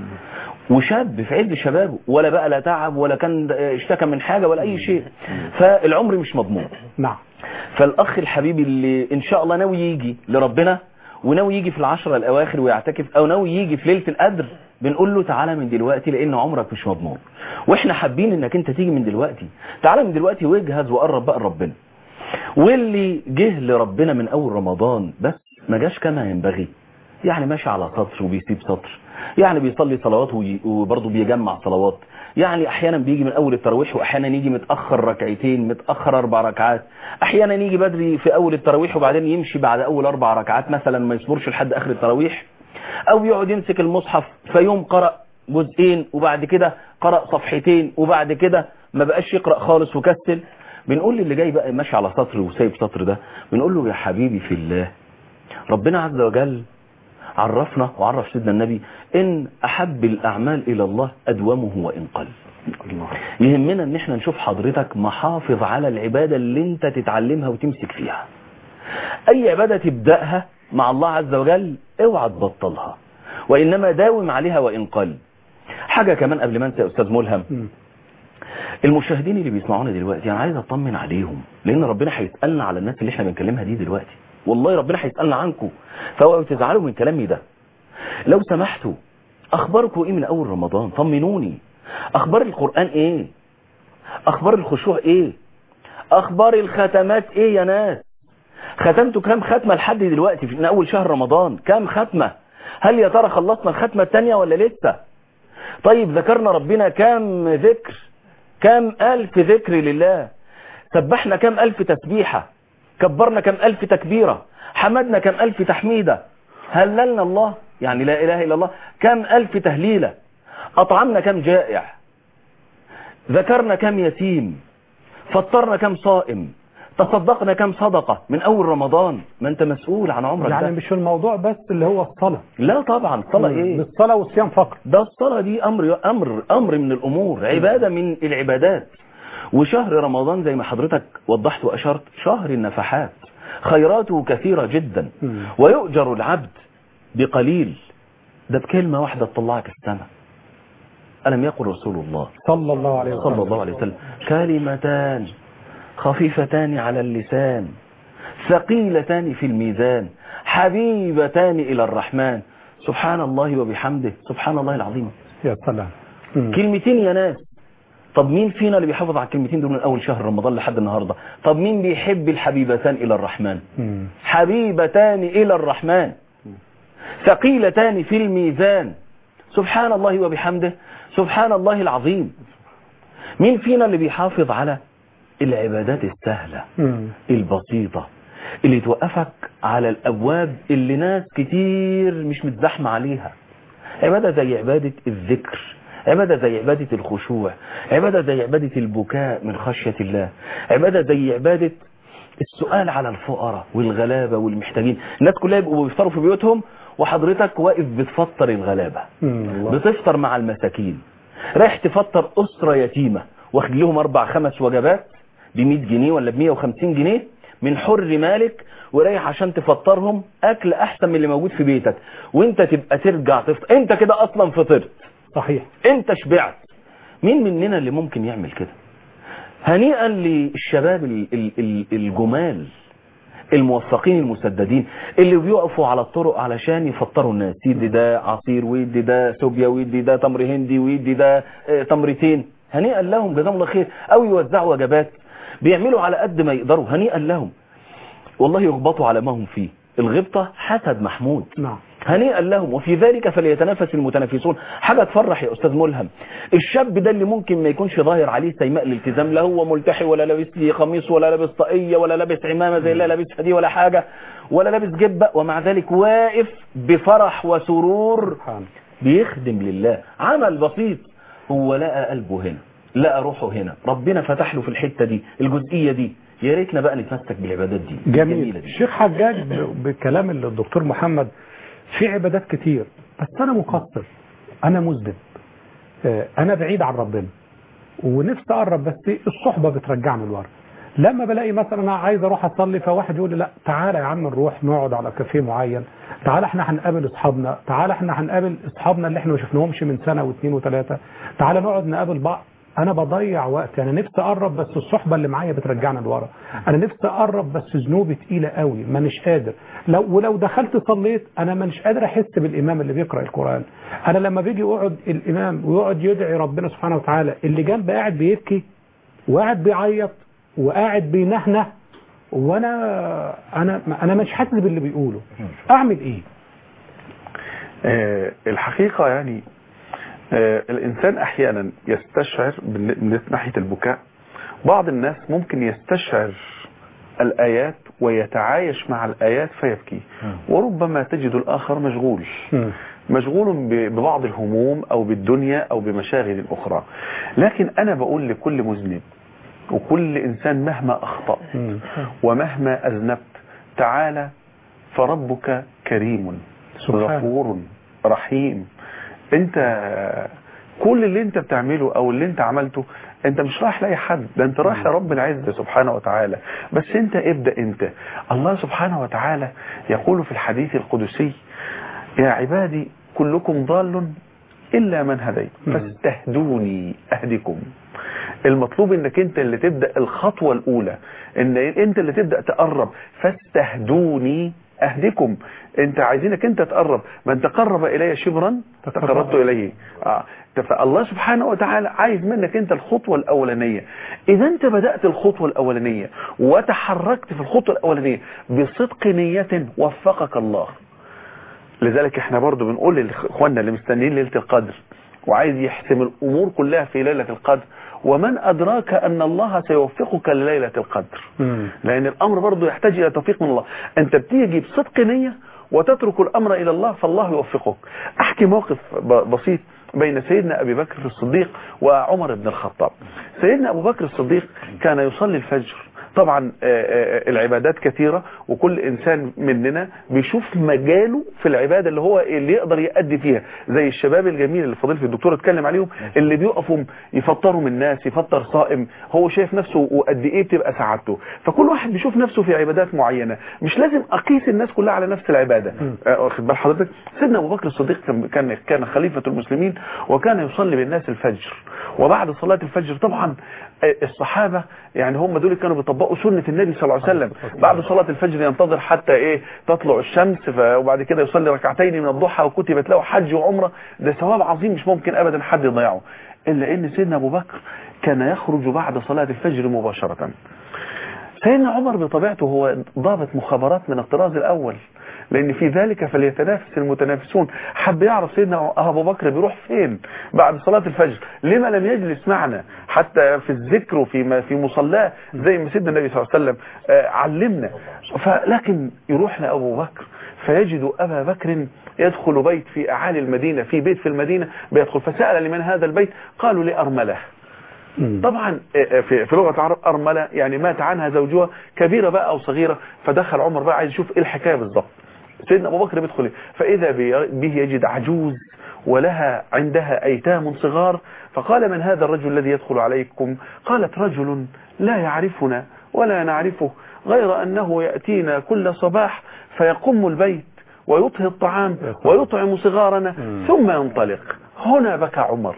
وشاب في عز شبابه ولا بقى لا تعب ولا كان اشتكى من حاجة ولا أي شيء فالعمر مش مضمون نعم فالأخ الحبيب اللي إن شاء الله ناوي يجي لربنا وناوي يجي في العشرة الأواخر ويعتكف أو ناوي يجي في ليلة القدر بنقول له تعالى من دلوقتي لأن عمرك مش مضمون وإحنا حابين إنك أنت تيجي من دلوقتي تعالى من دلوقتي واجهز وقرب بقى لربنا واللي جه لربنا من أول رمضان بس ما جاش كما ينبغي يعني ماشي على سطر وبيسيب سطر يعني بيصلي صلوات وي- وبرضه بيجمع صلوات يعني احيانا بيجي من اول التراويح واحيانا يجي متاخر ركعتين متاخر اربع ركعات احيانا يجي بدري في اول التراويح وبعدين يمشي بعد اول اربع ركعات مثلا ما يصبرش لحد اخر التراويح او يقعد يمسك المصحف فيوم قرأ جزئين وبعد كده قرأ صفحتين وبعد كده ما بقاش يقرأ خالص وكسل بنقول للي جاي بقى ماشي على سطر وسايب سطر ده بنقول له يا حبيبي في الله ربنا عز وجل عرفنا وعرف سيدنا النبي ان احب الاعمال الى الله ادومه وان قل الله يهمنا ان احنا نشوف حضرتك محافظ على العبادة اللي انت تتعلمها وتمسك فيها اي عبادة تبدأها مع الله عز وجل اوعى تبطلها وانما داوم عليها وان قل حاجة كمان قبل ما انسى يا استاذ ملهم مم. المشاهدين اللي بيسمعونا دلوقتي انا عايز اطمن عليهم لان ربنا هيسالنا على الناس اللي احنا بنكلمها دي دلوقتي والله ربنا هيسالنا عنكم فاوعوا تزعلوا من كلامي ده لو سمحتوا اخباركم ايه من اول رمضان طمنوني اخبار القران ايه اخبار الخشوع ايه اخبار الختمات ايه يا ناس ختمتوا كام ختمه لحد دلوقتي من اول شهر رمضان كام ختمه هل يا ترى خلصنا الختمه الثانيه ولا لسه طيب ذكرنا ربنا كام ذكر كام ألف ذكر لله سبحنا كام ألف تسبيحة كبرنا كام ألف تكبيرة حمدنا كام ألف تحميدة هللنا الله يعني لا إله إلا الله كام ألف تهليلة أطعمنا كام جائع ذكرنا كام يتيم فطرنا كام صائم تصدقنا كام صدقة من أول رمضان ما أنت مسؤول عن عمرك يعني ده مش الموضوع بس اللي هو الصلاة لا طبعا صلاة إيه بالصلاة والصيام فقط ده الصلاة دي أمر أمر أمر من الأمور عبادة من العبادات وشهر رمضان زي ما حضرتك وضحت وأشرت شهر النفحات خيراته كثيرة جدا مم. ويؤجر العبد بقليل ده بكلمة واحدة تطلعك السماء ألم يقل رسول الله صلى الله عليه صلى وسلم الله عليه وسلم كلمتان خفيفتان على اللسان ثقيلتان في الميزان حبيبتان إلى الرحمن سبحان الله وبحمده سبحان الله العظيم يا سلام مم. كلمتين يا ناس طب مين فينا اللي بيحافظ على الكلمتين دول من أول شهر رمضان لحد النهاردة طب مين بيحب الحبيبتان إلى الرحمن مم. حبيبتان إلى الرحمن ثقيلتان في الميزان سبحان الله وبحمده سبحان الله العظيم مين فينا اللي بيحافظ على العبادات السهلة مم. البسيطة اللي توقفك على الأبواب اللي ناس كتير مش متزحمة عليها عبادة زي عبادة الذكر عبادة زي عبادة الخشوع عبادة زي عبادة البكاء من خشية الله عبادة زي عبادة السؤال على الفقراء والغلابة والمحتاجين الناس كلها يبقوا بيفطروا في بيوتهم وحضرتك واقف بتفطر الغلابة مم، الله. بتفطر مع المساكين رايح تفطر أسرة يتيمة واخد لهم أربع خمس وجبات ب 100 جنيه ولا ب 150 جنيه من حر مالك ورايح عشان تفطرهم أكل أحسن من اللي موجود في بيتك وانت تبقى ترجع تفطر انت كده أصلا فطرت صحيح انت شبعت مين مننا اللي ممكن يعمل كده هنيئا للشباب ال- ال- ال- الجمال الموفقين المسددين اللي بيقفوا على الطرق علشان يفطروا الناس يدي ده عصير ويدي ده سوبيا ويدي ده تمر هندي ويدي ده آه، تمرتين هنيئا لهم جزاهم الله خير او يوزعوا وجبات بيعملوا على قد ما يقدروا هنيئا لهم والله يغبطوا على ما هم فيه الغبطة حسد محمود نعم هنيئا لهم وفي ذلك فليتنافس المتنافسون حاجة تفرح يا أستاذ ملهم الشاب ده اللي ممكن ما يكونش ظاهر عليه سيماء الالتزام لا هو ملتحي ولا لابس لي قميص ولا لابس طاقية ولا لابس عمامة زي اللي لابسها دي ولا حاجة ولا لابس جبة ومع ذلك واقف بفرح وسرور سبحان بيخدم لله عمل بسيط هو لقى قلبه هنا لقى روحه هنا ربنا فتح له في الحتة دي الجزئية دي يا ريتنا بقى نتمسك بالعبادات دي جميل الجميلة دي. الشيخ حجاج ب- بكلام الدكتور محمد في عبادات كتير بس انا مقصر انا مذنب آه، انا بعيد عن ربنا ونفسي اقرب بس الصحبه بترجعني لورا لما بلاقي مثلا انا عايز اروح اصلي فواحد يقول لي لا تعالى يا عم نروح نقعد على كافيه معين تعالى احنا هنقابل اصحابنا تعالى احنا هنقابل اصحابنا اللي احنا ما شفناهمش من سنه واثنين وثلاثه تعالى نقعد نقابل بعض انا بضيع وقت انا نفسي اقرب بس الصحبه اللي معايا بترجعني لورا انا نفسي اقرب بس ذنوبي تقيله قوي مانيش قادر لو ولو دخلت صليت انا مانيش قادر احس بالامام اللي بيقرا القران انا لما بيجي يقعد الامام ويقعد يدعي ربنا سبحانه وتعالى اللي جنبي قاعد بيبكي وقاعد بيعيط وقاعد بينهنه وانا انا انا مش حاسس باللي بيقوله اعمل ايه آه، الحقيقة يعني آه، الإنسان أحيانا يستشعر من من ناحية البكاء بعض الناس ممكن يستشعر الآيات ويتعايش مع الآيات فيبكي وربما تجد الآخر مشغول مم. مشغول ب- ببعض الهموم أو بالدنيا أو بمشاغل أخرى لكن أنا بقول لكل مذنب وكل إنسان مهما أخطأ مم. ومهما أذنبت تعالى فربك كريم سبحانه. غفور رحيم انت كل اللي انت بتعمله او اللي انت عملته انت مش رايح لاي حد ده انت رايح لرب العزة سبحانه وتعالى بس انت ابدأ انت الله سبحانه وتعالى يقول في الحديث القدسي يا عبادي كلكم ضال إلا من هديت فاستهدوني أهدكم المطلوب انك انت اللي تبدأ الخطوة الاولى ان انت اللي تبدأ تقرب فاستهدوني اهدكم انت عايزينك انت تقرب من تقرب الي شبرا تقربت اليه آه. فالله سبحانه وتعالى عايز منك انت الخطوة الاولانية اذا انت بدأت الخطوة الاولانية وتحركت في الخطوة الاولانية بصدق نية وفقك الله لذلك احنا برضو بنقول لاخواننا اللي مستنيين ليلة القدر وعايز يحسم الامور كلها في ليلة القدر ومن ادراك ان الله سيوفقك لليلة القدر مم. لان الامر برضو يحتاج الى توفيق من الله انت بتيجي بصدق نية وتترك الامر الى الله فالله يوفقك احكي موقف ب- بسيط بين سيدنا ابي بكر الصديق وعمر بن الخطاب سيدنا ابو بكر الصديق كان يصلي الفجر طبعا آه، آه، العبادات كثيرة وكل انسان مننا بيشوف مجاله في العبادة اللي هو اللي يقدر يأدي فيها زي الشباب الجميل اللي فضيلة الدكتور اتكلم عليهم اللي بيقفوا يفطروا من الناس يفطر صائم هو شايف نفسه وقد ايه بتبقى سعادته فكل واحد بيشوف نفسه في عبادات معينة مش لازم اقيس الناس كلها على نفس العبادة آه، واخد بال حضرتك سيدنا ابو بكر الصديق كان كان كان خليفة المسلمين وكان يصلي بالناس الفجر وبعد صلاة الفجر طبعا آه، الصحابة يعني هم دول كانوا بيطبقوا سنة النبي صلى الله عليه وسلم بعد صلاة الفجر ينتظر حتى ايه تطلع الشمس ف- وبعد كده يصلي ركعتين من الضحى وكتبت له حج وعمرة ده ثواب عظيم مش ممكن ابدا حد يضيعه الا ان سيدنا ابو بكر كان يخرج بعد صلاة الفجر مباشرة سيدنا عمر بطبيعته هو ضابط مخابرات من الطراز الاول لان في ذلك فليتنافس المتنافسون حب يعرف سيدنا ابو بكر بيروح فين بعد صلاة الفجر لما لم يجلس معنا حتى في الذكر وفي ما في مصلاه زي ما سيدنا النبي صلى الله عليه وسلم آه، علمنا فلكن يروح لابو بكر فيجد ابا بكر يدخل بيت في اعالي المدينه في بيت في المدينه بيدخل فسال لمن هذا البيت قالوا لارمله مم. طبعا في في لغه العرب ارمله يعني مات عنها زوجها كبيره بقى او صغيره فدخل عمر بقى عايز يشوف ايه الحكايه بالظبط سيدنا ابو بكر بيدخل فاذا بي- به يجد عجوز ولها عندها ايتام صغار فقال من هذا الرجل الذي يدخل عليكم قالت رجل لا يعرفنا ولا نعرفه غير انه ياتينا كل صباح فيقم البيت ويطهي الطعام ويطعم صغارنا ثم ينطلق هنا بكى عمر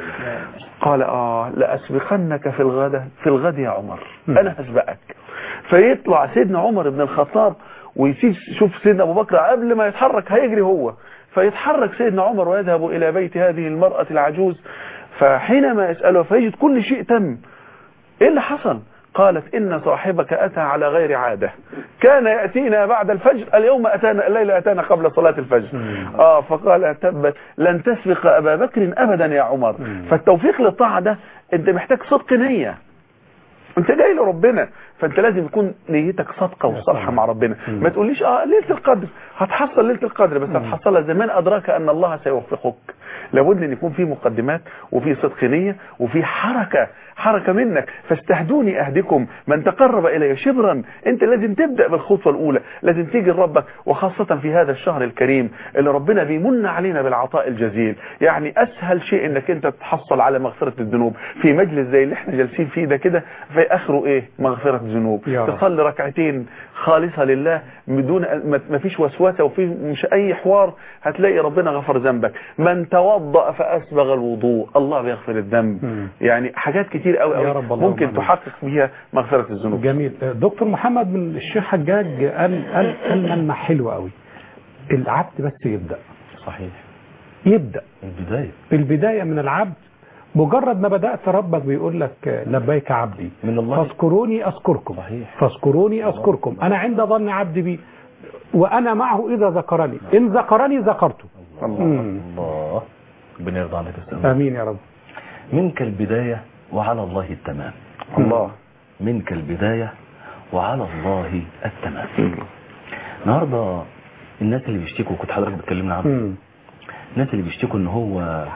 قال اه لأسبقنك في الغد في الغد يا عمر انا هسبقك فيطلع سيدنا عمر بن الخطاب ويسيب شوف سيدنا ابو بكر قبل ما يتحرك هيجري هو فيتحرك سيدنا عمر ويذهب الى بيت هذه المرأة العجوز فحينما يسأله فيجد كل شيء تم ايه اللي حصل قالت ان صاحبك اتى على غير عادة كان يأتينا بعد الفجر اليوم اتانا الليلة اتانا قبل صلاة الفجر اه فقال تبت لن تسبق ابا بكر ابدا يا عمر فالتوفيق للطاعة ده انت محتاج صدق نية انت جاي لربنا فانت لازم يكون نيتك صادقه وصالحه مع ربنا ما تقوليش اه ليله القدر هتحصل ليله القدر بس هتحصلها زمان ادراك ان الله سيوفقك لابد ان يكون في مقدمات وفي صدق نيه وفي حركه حركه منك فاستهدوني اهدكم من تقرب الي شبرا انت لازم تبدا بالخطوه الاولى لازم تيجي لربك وخاصه في هذا الشهر الكريم اللي ربنا بيمن علينا بالعطاء الجزيل يعني اسهل شيء انك انت تحصل على مغفره الذنوب في مجلس زي اللي احنا جالسين فيه ده كده في اخره ايه مغفره الذنوب يا رب. تصلي ركعتين خالصه لله بدون ما ما فيش وسوسه وفي مش اي حوار هتلاقي ربنا غفر ذنبك من توضأ فاسبغ الوضوء الله بيغفر الذنب مم. يعني حاجات كتير قوي يا قوي رب اللهم ممكن آمين. تحقق بيها مغفره الذنوب جميل دكتور محمد من الشيخ حجاج قال قال قال ملمح حلو قوي العبد بس يبدا صحيح يبدا البداية البدايه من العبد مجرد ما بدات ربك بيقول لك لبيك عبدي من الله فاذكروني اذكركم صحيح. فاذكروني اذكركم انا عند ظن عبدي بي وانا معه اذا ذكرني ان ذكرني ذكرته مم. الله ربنا يرضى عنك يا أستاذ. امين يا رب منك البداية وعلى الله التمام الله منك البداية وعلى الله التمام النهاردة الناس اللي بيشتكوا كنت حضرتك بتكلمنا عنه مم. الناس اللي بيشتكوا ان هو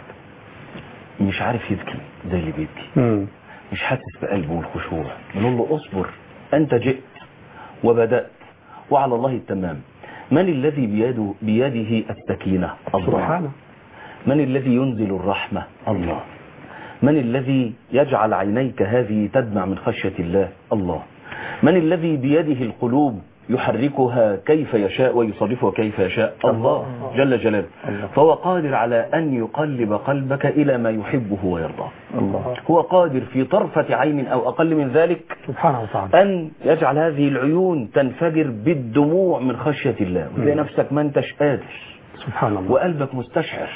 مش عارف يبكي زي اللي بيبكي مم. مش حاسس بقلبه الخشوع نقول له اصبر انت جئت وبدأت وعلى الله التمام من الذي بيده بيده السكينة الله سبحانه من الذي ينزل الرحمة الله من الذي يجعل عينيك هذه تدمع من خشية الله الله من الذي بيده القلوب يحركها كيف يشاء ويصرفها كيف يشاء الله جل جلاله فهو قادر على أن يقلب قلبك إلى ما يحبه ويرضاه الله هو قادر في طرفة عين أو أقل من ذلك سبحانه وتعالى أن يجعل هذه العيون تنفجر بالدموع من خشية الله وتلاقي نفسك ما انتش قادر سبحان الله وقلبك مستشعر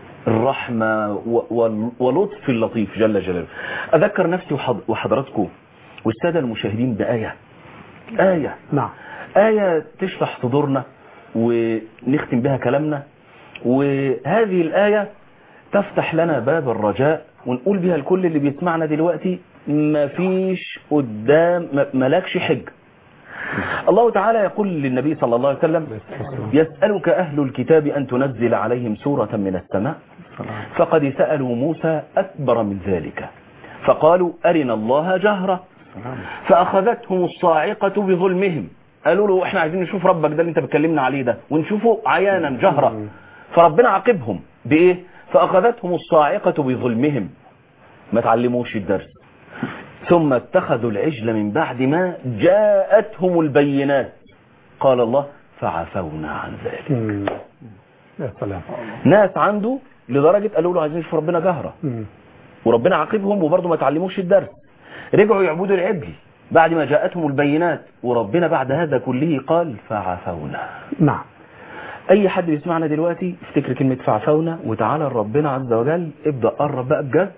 الرحمة و- وال- ولطف اللطيف جل جلاله أذكر نفسي وحض- وحضراتكم والسادة المشاهدين بآية آية نعم آية تشرح صدورنا ونختم بها كلامنا وهذه الآية تفتح لنا باب الرجاء ونقول بها لكل اللي بيسمعنا دلوقتي ما فيش قدام ما- ملاكش حج الله تعالى يقول للنبي صلى الله عليه وسلم يسألك أهل الكتاب أن تنزل عليهم سورة من السماء فقد سألوا موسى أكبر من ذلك فقالوا أرنا الله جهرة فأخذتهم الصاعقة بظلمهم قالوا له احنا عايزين نشوف ربك ده اللي انت بتكلمنا عليه ده ونشوفه عيانا جهرة فربنا عاقبهم بإيه فأخذتهم الصاعقة بظلمهم ما تعلموش الدرس ثم اتخذوا العجل من بعد ما جاءتهم البينات قال الله فعفونا عن ذلك مم. يا سلام ناس عنده لدرجة قالوا له عايزين نشوف ربنا جهرة مم. وربنا عاقبهم وبرضه ما تعلموش الدرس رجعوا يعبدوا العجل بعد ما جاءتهم البينات وربنا بعد هذا كله قال فعفونا نعم اي حد بيسمعنا دلوقتي افتكر كلمة فعفونا وتعالى لربنا عز وجل ابدأ قرب بقى بجد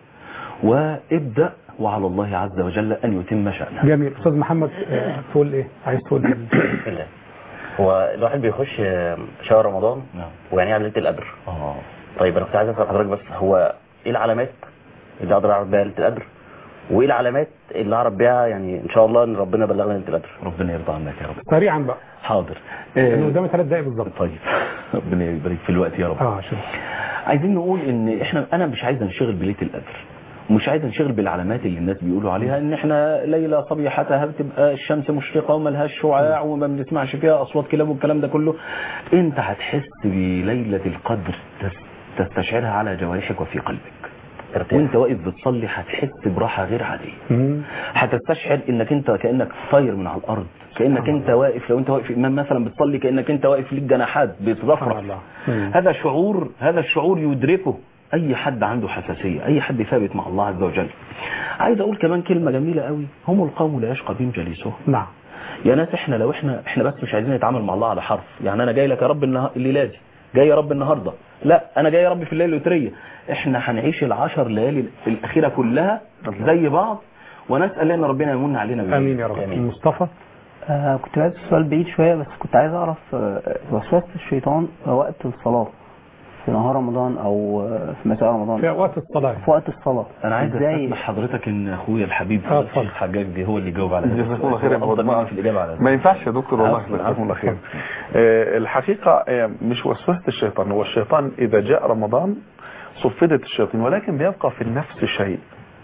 وابدأ وعلى الله عز وجل ان يتم شأنه جميل استاذ محمد آه، تقول ايه عايز تقول ايه الله هو الواحد بيخش شهر رمضان نعم. ويعني على ليله القدر اه طيب انا كنت عايز اسال حضرتك بس هو ايه العلامات اللي اقدر اعرف بيها ليله القدر وايه العلامات اللي اعرف بيها يعني ان شاء الله ان ربنا بلغنا ليله القدر ربنا يرضى عنك يا رب سريعا بقى حاضر لانه آه، قدامي ثلاث دقائق بالظبط طيب ربنا يبارك في الوقت يا رب اه شوف عايزين نقول ان احنا انا مش عايز انشغل بليله القدر ومش عايز انشغل بالعلامات اللي الناس بيقولوا عليها ان احنا ليله صبيحتها بتبقى الشمس مشرقه وملهاش شعاع وما بنسمعش فيها اصوات كلاب والكلام ده كله انت هتحس بليله القدر تس- تستشعرها على جوارحك وفي قلبك وانت واقف بتصلي هتحس براحه غير عاديه مم. هتستشعر انك انت كانك طاير من على الارض كانك انت واقف لو انت واقف امام مثلا بتصلي كانك انت واقف ليك جناحات سبحان بتزفرف الله. مم. هذا شعور هذا الشعور يدركه اي حد عنده حساسيه اي حد ثابت مع الله عز وجل عايز اقول كمان كلمه جميله قوي هم القوم لا يشقى بهم جليسهم نعم يا ناس احنا لو احنا احنا بس مش عايزين نتعامل مع الله على حرف يعني انا جاي لك يا رب النها- الليله دي جاي يا رب النهارده لا انا جاي يا رب في الليله الوتريه احنا هنعيش العشر ليالي الاخيره كلها زي بعض ونسال ان ربنا يمن علينا بالليل. امين يا رب امين مصطفى آه كنت عايز سؤال بعيد شوية بس كنت عايز أعرف آه، وسوسة الشيطان وقت الصلاة في نهار رمضان أو آه، في مساء رمضان في اوقات الصلاه في وقت الصلاة انا عايز إزاي استسمح حضرتك ان اخويا الحبيب آه، اتفضل. الشيخ حجاج هو اللي يجاوب على هذا جزاكم الله السؤال. خير هو افضل مني في الاجابه على ما ينفعش يا دكتور والله عفواً، جزاكم الله عفواً. خير آه، الحقيقة آه، مش وسوسة الشيطان هو الشيطان إذا جاء رمضان صفدت الشياطين ولكن بيبقى في النفس شيء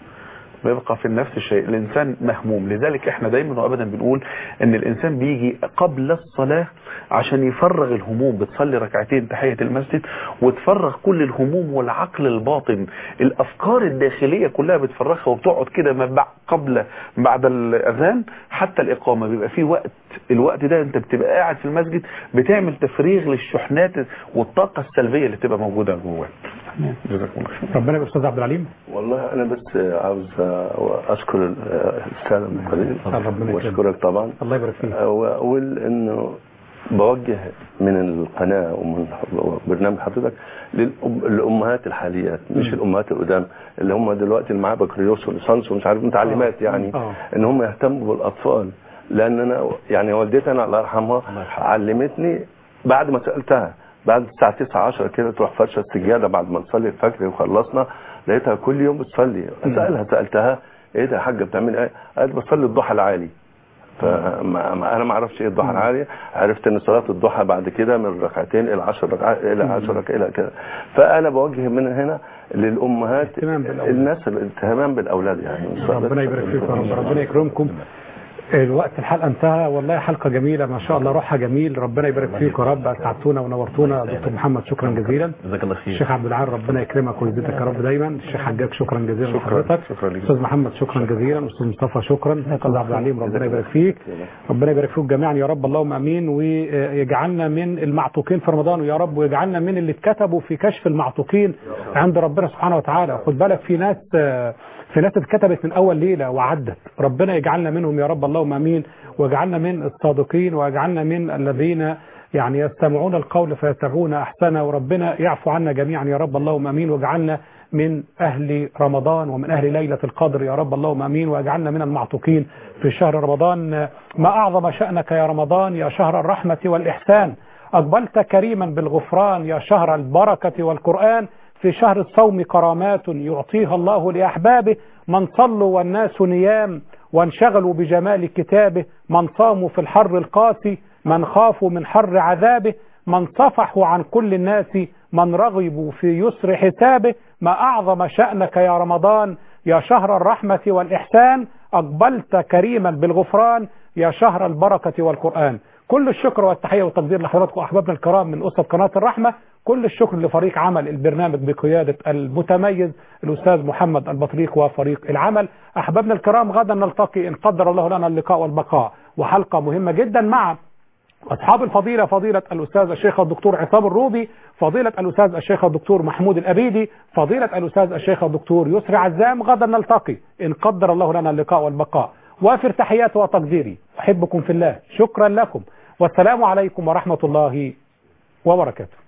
بيبقى في النفس شيء الإنسان مهموم لذلك احنا دايما وأبدا بنقول ان الإنسان بيجي قبل الصلاة عشان يفرغ الهموم بتصلي ركعتين تحية المسجد وتفرغ كل الهموم والعقل الباطن الأفكار الداخلية كلها بتفرغها وبتقعد كده ما بع- قبل بعد الأذان حتى الإقامة بيبقى في وقت الوقت ده انت بتبقى قاعد في المسجد بتعمل تفريغ للشحنات والطاقة السلبية اللي تبقى موجودة جواك جزاكم الله خير ربنا يبقى استاذ عبد العليم والله انا بس عاوز اشكر الاستاذ المقرر ربنا يكرمك. واشكرك طبعا الله يبارك فيك واقول انه بوجه من القناه ومن برنامج حضرتك للأم- للامهات الحاليات مش الامهات القدام اللي هم دلوقتي اللي معاه بكالوريوس وليسانس ومش عارف متعلمات يعني آه. ان هم يهتموا بالاطفال لان انا يعني والدتي انا الله يرحمها علمتني بعد ما سالتها بعد الساعه 9 10 كده تروح فرشه السجاده بعد ما نصلي الفجر وخلصنا لقيتها كل يوم بتصلي اسالها سالتها ايه ده يا حاجه بتعمل ايه؟ قالت بصلي الضحى العالي فما ما- انا ما اعرفش ايه الضحى العالي عرفت ان صلاه الضحى بعد كده من ركعتين الى 10 ركعات الى 10 ركعات الى كده فانا بوجه من هنا للامهات اهتمام بالأولاد. الناس الاهتمام بالاولاد يعني ربنا يبارك فيك يا رب ربنا يكرمكم الوقت الحلقه انتهى والله حلقه جميله ما شاء الله روحها جميل ربنا يبارك فيك يا رب اسعدتونا ونورتونا دكتور محمد شكرا جزيلا جزاك الله خير الشيخ عبد العال ربنا يكرمك ويزيدك يا رب دايما الشيخ حجاج شكرا جزيلا شكراً. لحضرتك شكراً لك. استاذ محمد شكرا جزيلا استاذ مصطفى شكرا استاذ عبد العليم ربنا يبارك فيك ربنا يبارك فيكم جميعا يا رب اللهم امين ويجعلنا من المعتوقين في رمضان ويا رب ويجعلنا من اللي اتكتبوا في كشف المعتوقين عند ربنا سبحانه وتعالى خد بالك في ناس في ناس اتكتبت من اول ليله وعدت ربنا يجعلنا منهم يا رب اللهم امين واجعلنا من الصادقين واجعلنا من الذين يعني يستمعون القول فيتبعون احسنه وربنا يعفو عنا جميعا يا رب اللهم امين واجعلنا من اهل رمضان ومن اهل ليله القدر يا رب اللهم امين واجعلنا من المعتوقين في شهر رمضان ما اعظم شانك يا رمضان يا شهر الرحمه والاحسان اقبلت كريما بالغفران يا شهر البركه والقران في شهر الصوم كرامات يعطيها الله لاحبابه من صلوا والناس نيام وانشغلوا بجمال كتابه من صاموا في الحر القاسي من خافوا من حر عذابه من صفحوا عن كل الناس من رغبوا في يسر حسابه ما أعظم شأنك يا رمضان يا شهر الرحمة والإحسان أقبلت كريما بالغفران يا شهر البركة والقرآن كل الشكر والتحية والتقدير لحضراتكم أحبابنا الكرام من أسرة قناة الرحمة كل الشكر لفريق عمل البرنامج بقيادة المتميز الأستاذ محمد البطريق وفريق العمل أحبابنا الكرام غدا نلتقي إن قدر الله لنا اللقاء والبقاء وحلقة مهمة جدا مع أصحاب الفضيلة فضيلة الأستاذ الشيخ الدكتور عصام الروبي فضيلة الأستاذ الشيخ الدكتور محمود الأبيدي فضيلة الأستاذ الشيخ الدكتور يسري عزام غدا نلتقي إن قدر الله لنا اللقاء والبقاء وافر تحياتي وتقديري أحبكم في الله شكرا لكم والسلام عليكم ورحمة الله وبركاته